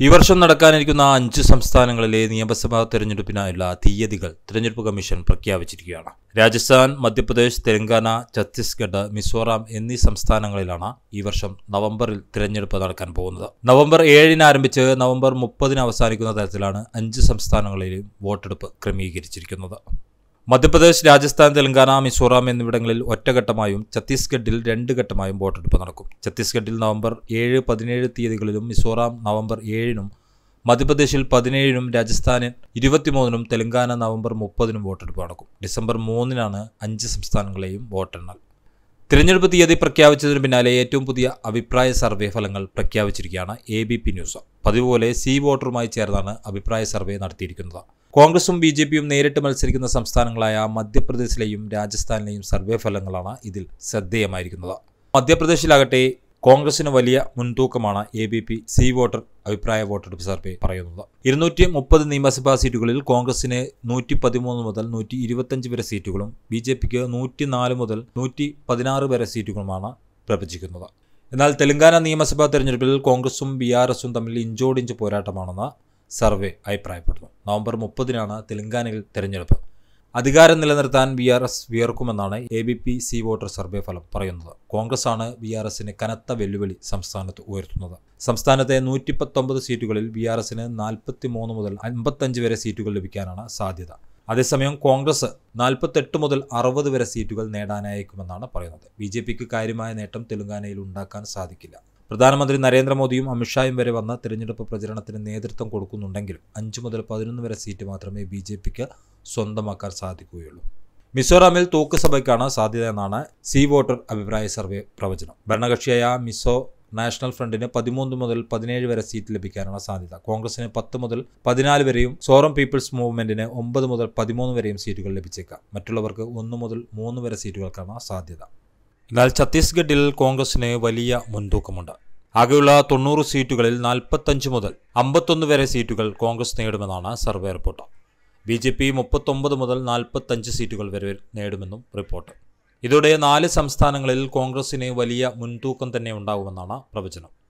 ഈ വർഷം നടക്കാനിരിക്കുന്ന അഞ്ച് സംസ്ഥാനങ്ങളിലെ നിയമസഭാ തെരഞ്ഞെടുപ്പിനായുള്ള തീയതികൾ തെരഞ്ഞെടുപ്പ് കമ്മീഷൻ പ്രഖ്യാപിച്ചിരിക്കുകയാണ് രാജസ്ഥാൻ മധ്യപ്രദേശ് തെലങ്കാന ഛത്തീസ്ഗഡ് മിസോറാം എന്നീ സംസ്ഥാനങ്ങളിലാണ് ഈ വർഷം നവംബറിൽ തിരഞ്ഞെടുപ്പ് നടക്കാൻ പോകുന്നത് നവംബർ ഏഴിന് ആരംഭിച്ച് നവംബർ മുപ്പതിന് അവസാനിക്കുന്ന തരത്തിലാണ് അഞ്ച് സംസ്ഥാനങ്ങളിലെയും വോട്ടെടുപ്പ് ക്രമീകരിച്ചിരിക്കുന്നത് മധ്യപ്രദേശ് രാജസ്ഥാൻ തെലങ്കാന മിസോറാം എന്നിവിടങ്ങളിൽ ഒറ്റഘട്ടമായും ഛത്തീസ്ഗഡിൽ രണ്ട് ഘട്ടമായും വോട്ടെടുപ്പ് നടക്കും ഛത്തീസ്ഗഡിൽ നവംബർ ഏഴ് പതിനേഴ് തീയതികളിലും മിസോറാം നവംബർ ഏഴിനും മധ്യപ്രദേശിൽ പതിനേഴിനും രാജസ്ഥാനിൽ ഇരുപത്തിമൂന്നിനും തെലങ്കാന നവംബർ മുപ്പതിനും വോട്ടെടുപ്പ് നടക്കും ഡിസംബർ മൂന്നിനാണ് അഞ്ച് സംസ്ഥാനങ്ങളെയും വോട്ടെണ്ണൽ തിരഞ്ഞെടുപ്പ് തീയതി പ്രഖ്യാപിച്ചതിന് പിന്നാലെ ഏറ്റവും പുതിയ അഭിപ്രായ സർവേ ഫലങ്ങൾ പ്രഖ്യാപിച്ചിരിക്കുകയാണ് എ ബി പി ന്യൂസ് പതിവ് പോലെ സി വോട്ടറുമായി ചേർന്നാണ് അഭിപ്രായ സർവേ നടത്തിയിരിക്കുന്നത് കോൺഗ്രസും ബി ജെ പിയും നേരിട്ട് മത്സരിക്കുന്ന സംസ്ഥാനങ്ങളായ മധ്യപ്രദേശിലെയും രാജസ്ഥാനിലെയും സർവേ ഫലങ്ങളാണ് ഇതിൽ ശ്രദ്ധേയമായിരിക്കുന്നത് മധ്യപ്രദേശിലാകട്ടെ കോൺഗ്രസിന് വലിയ മുൻതൂക്കമാണ് A B P C voter അഭിപ്രായ വോട്ടെടുപ്പ് സർവേ പറയുന്നത് ഇരുന്നൂറ്റി മുപ്പത് നിയമസഭാ സീറ്റുകളിൽ കോൺഗ്രസിന് നൂറ്റി പതിമൂന്ന് മുതൽ നൂറ്റി ഇരുപത്തഞ്ച് വരെ സീറ്റുകളും ബി ജെ പിക്ക് നൂറ്റി നാല് മുതൽ നൂറ്റി പതിനാറ് വരെ സീറ്റുകളുമാണ് പ്രവചിക്കുന്നത് എന്നാൽ തെലങ്കാന നിയമസഭാ തെരഞ്ഞെടുപ്പിൽ കോൺഗ്രസും ബി ആർ എസും തമ്മിൽ ഇഞ്ചോടിഞ്ച് പോരാട്ടമാണെന്ന് സർവേ അഭിപ്രായപ്പെടുന്നു നവംബർ മുപ്പതിനാണ് തെലങ്കാനയിൽ തെരഞ്ഞെടുപ്പ് അധികാരം നിലനിർത്താൻ ബി ആർ എസ് വിയർക്കുമെന്നാണ് A B P C voter survey ഫലം പറയുന്നത് കോൺഗ്രസാണ് ബി ആർ എസിന് കനത്ത വെല്ലുവിളി സംസ്ഥാനത്ത് ഉയർത്തുന്നത് സംസ്ഥാനത്തെ നൂറ്റി പത്തൊമ്പത് സീറ്റുകളിൽ ബി ആർ എസിന് നാൽപ്പത്തി മൂന്ന് മുതൽ അൻപത്തഞ്ച് വരെ സീറ്റുകൾ ലഭിക്കാനാണ് സാധ്യത അതേസമയം കോൺഗ്രസ് നാൽപ്പത്തെട്ട് മുതൽ അറുപത് വരെ സീറ്റുകൾ നേടാനായേക്കുമെന്നാണ് പറയുന്നത് ബി ജെ പിക്ക് കാര്യമായ നേട്ടം തെലങ്കാനയിൽ ഉണ്ടാക്കാൻ സാധിക്കില്ല പ്രധാനമന്ത്രി നരേന്ദ്രമോദിയും അമിത്ഷായും വരെ വന്ന തിരഞ്ഞെടുപ്പ് പ്രചരണത്തിന് നേതൃത്വം കൊടുക്കുന്നുണ്ടെങ്കിലും അഞ്ച് മുതൽ പതിനൊന്ന് വരെ സീറ്റ് മാത്രമേ ബി ജെ പിക്ക് സ്വന്തമാക്കാൻ സാധിക്കുകയുള്ളൂ മിസോറാമിൽ തൂക്കുസഭയ്ക്കാണ് സാധ്യത എന്നാണ് സി വോട്ടർ അഭിപ്രായ സർവേ പ്രവചനം ഭരണകക്ഷിയായ മിസോ നാഷണൽ ഫ്രണ്ടിന് പതിമൂന്ന് മുതൽ പതിനേഴ് വരെ സീറ്റ് ലഭിക്കാനാണ് സാധ്യത കോൺഗ്രസിന് പത്ത് മുതൽ പതിനാല് വരെയും സോറം പീപ്പിൾസ് മൂവ്മെന്റിന് ഒമ്പത് മുതൽ പതിമൂന്ന് വരെയും സീറ്റുകൾ ലഭിച്ചേക്കാം മറ്റുള്ളവർക്ക് ഒന്ന് മുതൽ മൂന്ന് വരെ സീറ്റുകൾക്കാണ് സാധ്യത എന്നാൽ ഛത്തീസ്ഗഡിൽ കോൺഗ്രസിന് വലിയ മുൻതൂക്കമുണ്ട് ആകെയുള്ള തൊണ്ണൂറ് സീറ്റുകളിൽ നാൽപ്പത്തഞ്ച് മുതൽ അമ്പത്തൊന്ന് വരെ സീറ്റുകൾ കോൺഗ്രസ് നേടുമെന്നാണ് survey report B J P മുപ്പത്തൊമ്പത് മുതൽ നാൽപ്പത്തഞ്ച് സീറ്റുകൾ വരെ നേടുമെന്നും റിപ്പോർട്ട് ഇതോടെ നാല് സംസ്ഥാനങ്ങളിൽ കോൺഗ്രസിന് വലിയ മുൻതൂക്കം തന്നെ ഉണ്ടാകുമെന്നാണ് പ്രവചനം